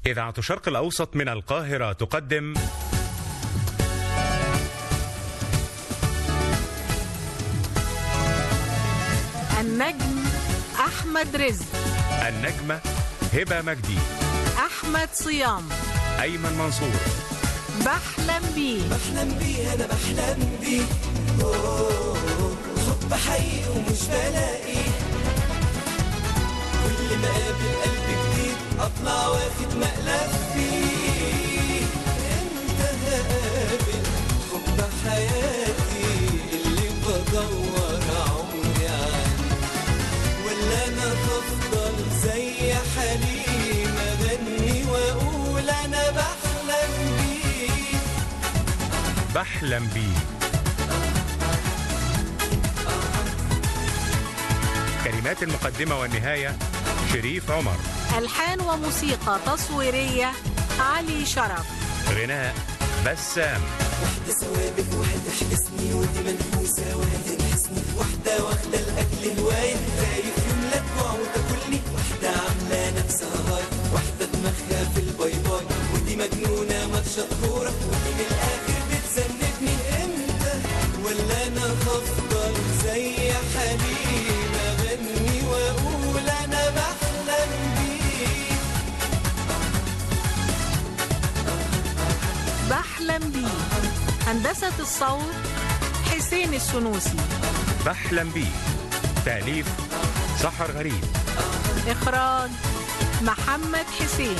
إذاعة الشرق الأوسط من القاهرة تقدم النجم أحمد رزق النجمة هبة مجدي أحمد صيام أيمن منصور بحلم بيه بحلم بيه انا بحلم بيه أوه، حب حقيقي ومش بلاقيه كل ما اقابل قلب جديد اطلع واخد مقلب فيه امتى هقابل حب حياتي اللي بدور عمري عنه ولا انا هفضل زي حليم اغني واقول انا بحلم بيه بحلم بيه كلمات المقدمة والنهاية شريف عمر ألحان وموسيقى تصويرية علي شرف غناء بسام واحدة ثوابت واحدة حبسني ودي منحوسة وهذه تحسني واحدة واخدة الأكل هواية خايف يوم لا تجوع وتاكلني واحدة عاملة نفسها هاي واحدة دماغها في الباي باي ودي مجنونة ماتشة كورة ودي من الآخر بتذنبني امتى ولا أنا هفضل زي حليم أغني وأقول أنا بحلم بيه بحلم بيه هندسة الصوت حسين السنوسي بحلم بيه تأليف سحر غريب إخراج محمد حسين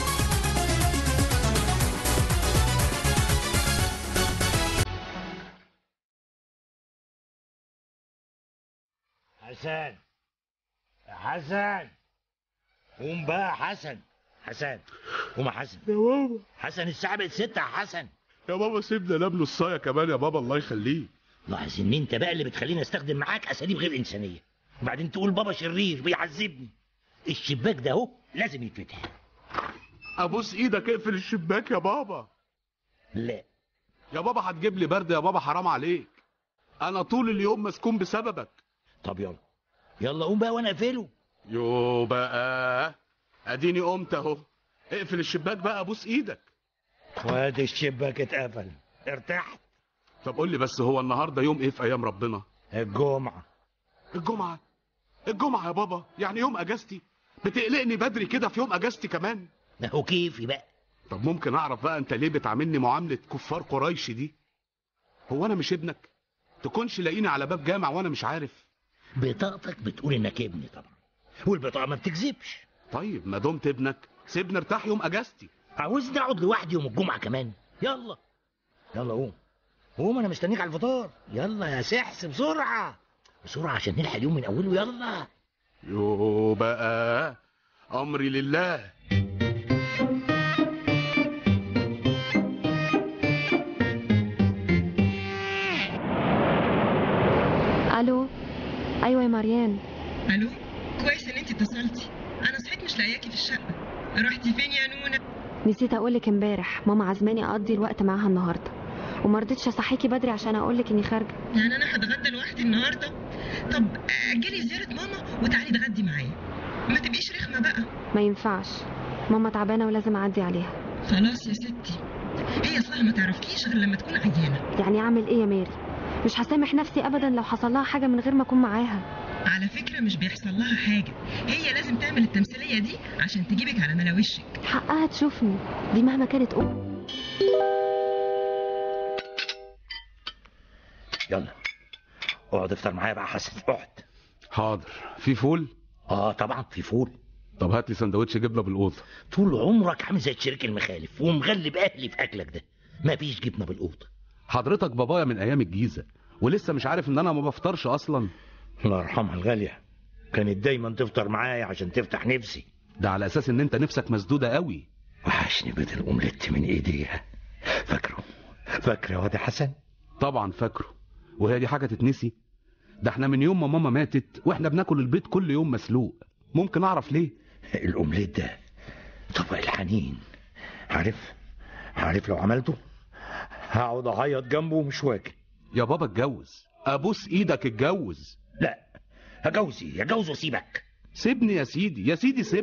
حسن يا حسن قوم بقى يا حسن حسن قوم يا حسن يا بابا حسن الساعة بقت ستة يا حسن يا بابا سيبنا نام نصايه كمان يا بابا الله يخليك لاحظ ان انت بقى اللي بتخليني استخدم معاك اساليب غير انسانية وبعدين تقول بابا شرير بيعذبني الشباك ده اهو لازم يتفتح ابوس ايدك اقفل الشباك يا بابا لا يا بابا هتجيب لي برد يا بابا حرام عليك انا طول اليوم مسكون بسببك طب يلا يلا قوم بقى وانا اقفله يو بقى اديني قمت اهو اقفل الشباك بقى ابوس ايدك وادي الشباك اتقفل ارتحت طب قول لي بس هو النهارده يوم ايه في ايام ربنا الجمعة الجمعه الجمعه يا بابا يعني يوم اجازتي بتقلقني بدري كده في يوم اجازتي كمان اهو كيفي بقى طب ممكن اعرف بقى انت ليه بتعاملني معامله كفار قريش دي هو انا مش ابنك تكونش لاقيني على باب جامع وانا مش عارف بطاقتك بتقول انك ابني طبعا والبطاقة ما بتكذبش طيب ما دمت ابنك سيبني ارتاح يوم اجازتي عاوزني اقعد لوحدي يوم الجمعة كمان يلا يلا قوم قوم انا مستنيك على الفطار يلا يا سحس بسرعة بسرعة عشان نلحق اليوم من اوله يلا يو بقى امري لله الو ايوه يا مريان الو كويس ان انت اتصلتي انا صحيت مش لاقياكي في الشقه رحتي فين يا نونه نسيت اقولك امبارح ماما عزماني اقضي الوقت معاها النهارده وما رضيتش اصحيكي بدري عشان اقولك اني خارجه يعني انا هتغدى لوحدي النهارده طب اجلي زياره ماما وتعالي اتغدي معايا ما تبقيش رخمه بقى ما ينفعش ماما تعبانه ولازم اعدي عليها خلاص يا ستي هي اصلها ما تعرفكيش غير لما تكون عيانه يعني اعمل ايه يا ماري مش هسامح نفسي ابدا لو حصل لها حاجه من غير ما اكون معاها على فكره مش بيحصل لها حاجه هي لازم تعمل التمثيليه دي عشان تجيبك على ملا وشك حقها تشوفني دي مهما كانت ام يلا اقعد افطر معايا بقى يا حسن اقعد حاضر في فول اه طبعا في فول طب هات لي سندوتش جبنه بالاوضه طول عمرك عامل زي الشريك المخالف ومغلب اهلي في اكلك ده ما فيش جبنه بالاوضه حضرتك بابايا من ايام الجيزه ولسه مش عارف ان انا ما بفطرش اصلا الله يرحمها الغاليه كانت دايما تفطر معايا عشان تفتح نفسي ده على اساس ان انت نفسك مسدوده قوي وحشني بيت الاومليت من ايديها فاكره فاكره يا واد يا حسن طبعا فاكره وهي دي حاجه تتنسي ده احنا من يوم ما ماما ماتت واحنا بناكل البيض كل يوم مسلوق ممكن اعرف ليه الاومليت ده طبق الحنين عارف عارف لو عملته هقعد اعيط جنبه ومش واكل يا بابا اتجوز ابوس ايدك اتجوز لا هجوز ايه هجوز واسيبك سيبني يا سيدي يا سيدي سيبني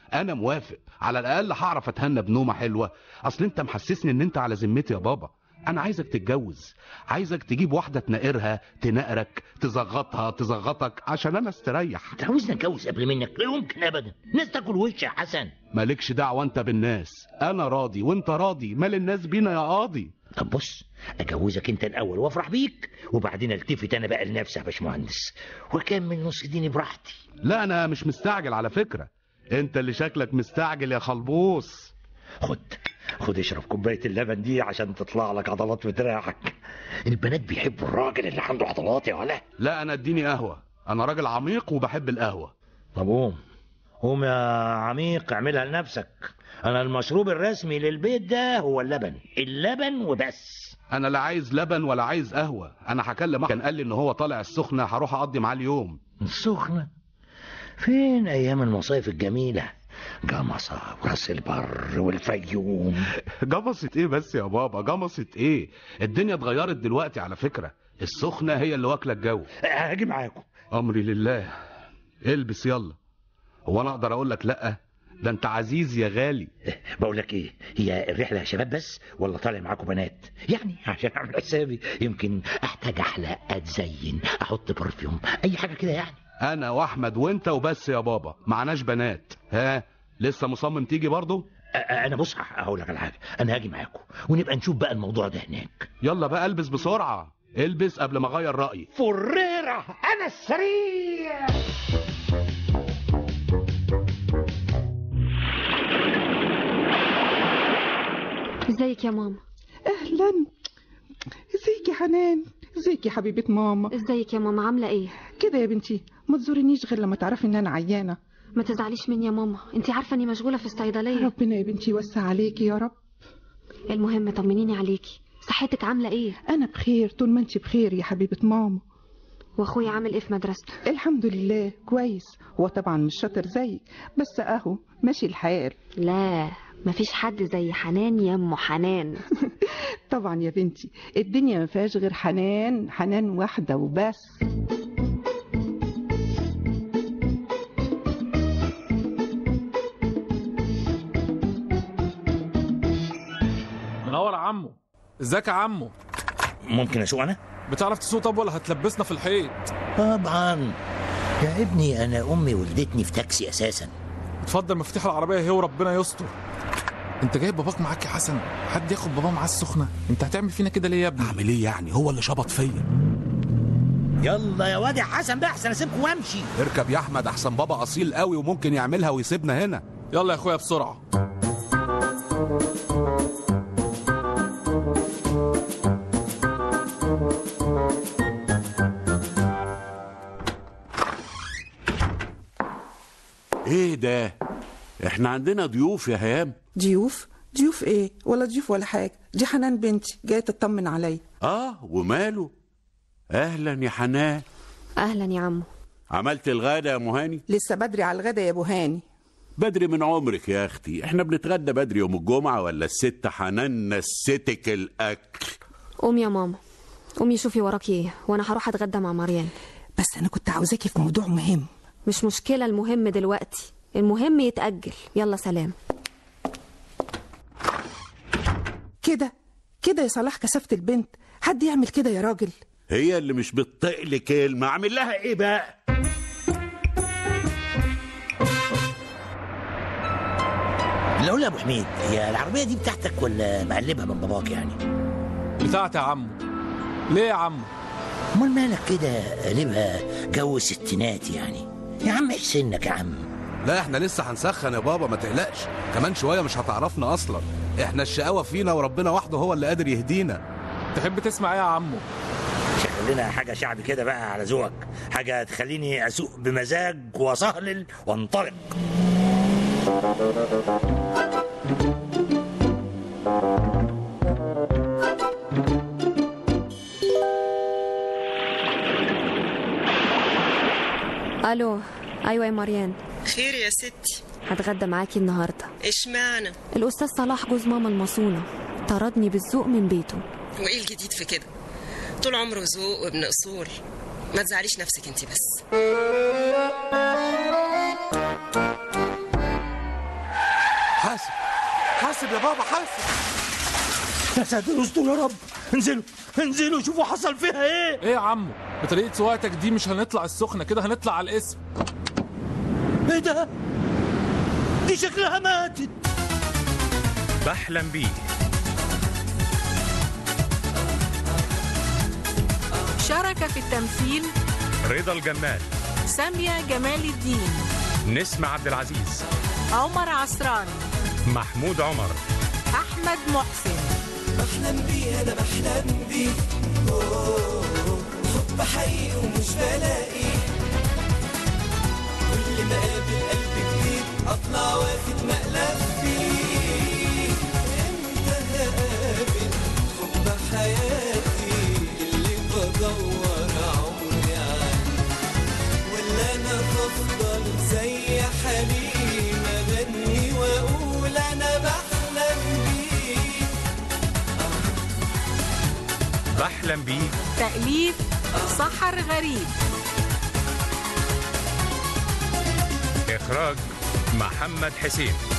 انا موافق على الاقل هعرف اتهنى بنومه حلوه اصل انت محسسني ان انت على ذمتي يا بابا انا عايزك تتجوز عايزك تجيب واحده تنقرها تنقرك تزغطها تزغطك عشان انا استريح انت عاوزني اتجوز قبل منك لا يمكن ابدا الناس تاكل وش يا حسن مالكش دعوه انت بالناس انا راضي وانت راضي مال الناس بينا يا قاضي طب بص اجوزك انت الاول وافرح بيك وبعدين التفت انا بقى لنفسي يا باشمهندس واكمل نص ديني براحتي لا انا مش مستعجل على فكره انت اللي شكلك مستعجل يا خلبوس خد خد اشرب كوبايه اللبن دي عشان تطلع لك عضلات في دراعك البنات بيحبوا الراجل اللي عنده عضلات يا ولا لا انا اديني قهوه انا راجل عميق وبحب القهوه طب قوم قوم يا عميق اعملها لنفسك انا المشروب الرسمي للبيت ده هو اللبن اللبن وبس انا لا عايز لبن ولا عايز قهوه انا هكلم كان قال لي ان هو طالع السخنه هروح اقضي معاه اليوم السخنة فين أيام المصايف الجميلة جمصة وراس البر والفيوم جمصت ايه بس يا بابا جمصت ايه الدنيا اتغيرت دلوقتي على فكره السخنه هي اللي واكله الجو هاجي معاكم امري لله البس يلا هو انا اقدر اقول لك لا ده انت عزيز يا غالي بقول لك ايه هي الرحلة يا شباب بس ولا طالع معاكم بنات يعني عشان اعمل حسابي يمكن احتاج احلق اتزين احط برفيوم اي حاجة كده يعني انا واحمد وانت وبس يا بابا معناش بنات ها لسه مصمم تيجي برضه أ- انا بص هقول لك على حاجة انا هاجي معاكم ونبقى نشوف بقى الموضوع ده هناك يلا بقى البس بسرعه البس قبل ما اغير رايي فريرة انا السريع ازيك يا ماما اهلا ازيك يا حنان ازيك يا حبيبه ماما ازيك يا ماما عامله ايه كده يا بنتي ما تزورنيش غير لما تعرفي ان انا عيانه ما تزعليش مني يا ماما انت عارفه اني مشغوله في الصيدليه ربنا يا بنتي يوسع عليكي يا رب المهم طمنيني عليكي صحتك عامله ايه انا بخير طول ما انت بخير يا حبيبه ماما واخويا عامل ايه في مدرسته الحمد لله كويس هو طبعا مش شاطر زيك بس اهو ماشي الحال لا مفيش حد زي حنان يا ام حنان طبعا يا بنتي الدنيا ما فيهاش غير حنان حنان واحده وبس منور يا عمو ازيك يا عمو ممكن اسوق انا بتعرف تسوق طب ولا هتلبسنا في الحيط طبعا يا ابني انا امي ولدتني في تاكسي اساسا اتفضل مفتاح العربيه اهي وربنا يستر انت جايب باباك معاك يا حسن حد ياخد باباه معاه السخنه انت هتعمل فينا كده ليه يا ابني اعمل ايه يعني هو اللي شبط فيا يلا يا واد يا حسن بقى احسن اسيبكم وامشي اركب يا احمد احسن بابا اصيل قوي وممكن يعملها ويسيبنا هنا يلا يا اخويا بسرعه ايه ده احنا عندنا ضيوف يا هيام ضيوف ضيوف ايه ولا ضيوف ولا حاجه دي حنان بنتي جايه تطمن عليا اه وماله اهلا يا حنان اهلا يا عمو عملت الغدا يا مهاني لسه بدري على الغدا يا ابو هاني بدري من عمرك يا اختي احنا بنتغدى بدري يوم الجمعه ولا الست حنان نستك الاكل قومي يا ماما قومي شوفي وراكي ايه وانا هروح اتغدى مع مريان بس انا كنت عاوزاكي في موضوع مهم مش مشكله المهم دلوقتي المهم يتاجل يلا سلام كده كده يا صلاح كسفت البنت حد يعمل كده يا راجل هي اللي مش بتطق لي كلمه اعمل لها ايه بقى لا قول يا ابو حميد هي العربيه دي بتاعتك ولا مقلبها من باباك يعني بتاعتي يا عمو ليه يا عمو امال مالك كده قلبها جو ستينات يعني يا عم ايش سنك يا عم لا احنا لسه هنسخن يا بابا ما تقلقش كمان شويه مش هتعرفنا اصلا احنا الشقاوه فينا وربنا وحده هو اللي قادر يهدينا تحب تسمع ايه يا عمو شغل لنا حاجه شعبي كده بقى على ذوقك حاجه تخليني اسوق بمزاج واصهلل وانطلق الو ايوه يا مريان خير يا ستي هتغدى معاكي النهارده اشمعنى الاستاذ صلاح جوز ماما المصونه طردني بالذوق من بيته وايه الجديد في كده طول عمره ذوق وابن اصول ما تزعليش نفسك انت بس حاسب يا بابا حاسب يا ساتر استر يا رب انزلوا انزلوا شوفوا حصل فيها ايه ايه يا عمو بطريقه سواقتك دي مش هنطلع السخنه كده هنطلع على الاسم ايه ده دي شكلها ماتت بحلم بيه شارك في التمثيل رضا الجمال سامية جمال الدين نسمة عبد العزيز عمر عصراني محمود عمر أحمد محسن بحلم بيه انا بحلم بيه أوه، حب حقيقي ومش بلاقيه كل ما اقابل قلب جديد اطلع واخد مقلب فيه امتى هقابل حب حياتي اللي بدور عمري عنه ولا انا هفضل زي حليم اغني واقول انا بحلم بيه بحلم بيه تأليف سحر غريب إخراج محمد حسين